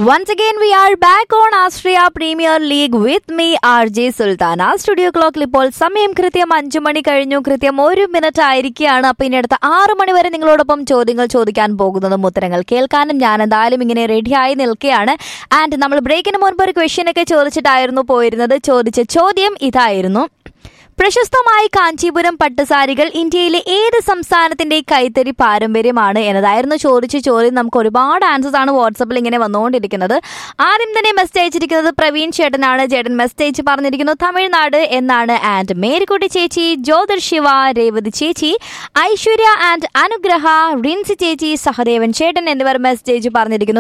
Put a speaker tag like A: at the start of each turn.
A: Once again, we are back on Austria Premier League with me, RJ Sultana. Studio ക്ലോക്കിൽ ഇപ്പോൾ സമയം കൃത്യം അഞ്ചു മണി കഴിഞ്ഞു കൃത്യം ഒരു മിനിറ്റ് ആയിരിക്കുകയാണ് അപ്പൊ ഇനി അടുത്ത ആറു മണി വരെ നിങ്ങളോടൊപ്പം ചോദ്യങ്ങൾ ചോദിക്കാൻ പോകുന്നതും ഉത്തരങ്ങൾ കേൾക്കാനും ഞാൻ എന്തായാലും ഇങ്ങനെ റെഡിയായി നിൽക്കുകയാണ് ആൻഡ് നമ്മൾ ബ്രേക്കിന് മുൻപ് ഒരു ക്വസ്റ്റ്യൻ ഒക്കെ ചോദിച്ചിട്ടായിരുന്നു പോയിരുന്നത് ചോദിച്ച ചോദ്യം ഇതായിരുന്നു പ്രശസ്തമായ കാഞ്ചീപുരം പട്ടുസാരികൾ ഇന്ത്യയിലെ ഏത് സംസ്ഥാനത്തിന്റെ കൈത്തറി പാരമ്പര്യമാണ് എന്നതായിരുന്നു ചോദിച്ച ചോദ്യം നമുക്ക് ഒരുപാട് ആൻസേഴ്സ് ആണ് വാട്സപ്പിൽ ഇങ്ങനെ വന്നുകൊണ്ടിരിക്കുന്നത് ആദ്യം തന്നെ മെസ്സേജ് അയച്ചിരിക്കുന്നത് പ്രവീൺ ചേട്ടനാണ് ചേട്ടൻ മെസ്സേജ് പറഞ്ഞിരിക്കുന്നു തമിഴ്നാട് എന്നാണ് ആൻഡ് മേരിക്കുട്ടി ചേച്ചി ജ്യോതിർ ശിവ രേവതി ചേച്ചി ഐശ്വര്യ ആൻഡ് അനുഗ്രഹ റിൻസി ചേച്ചി സഹദേവൻ ചേട്ടൻ എന്നിവർ മെസ്സേജ് പറഞ്ഞിരിക്കുന്നു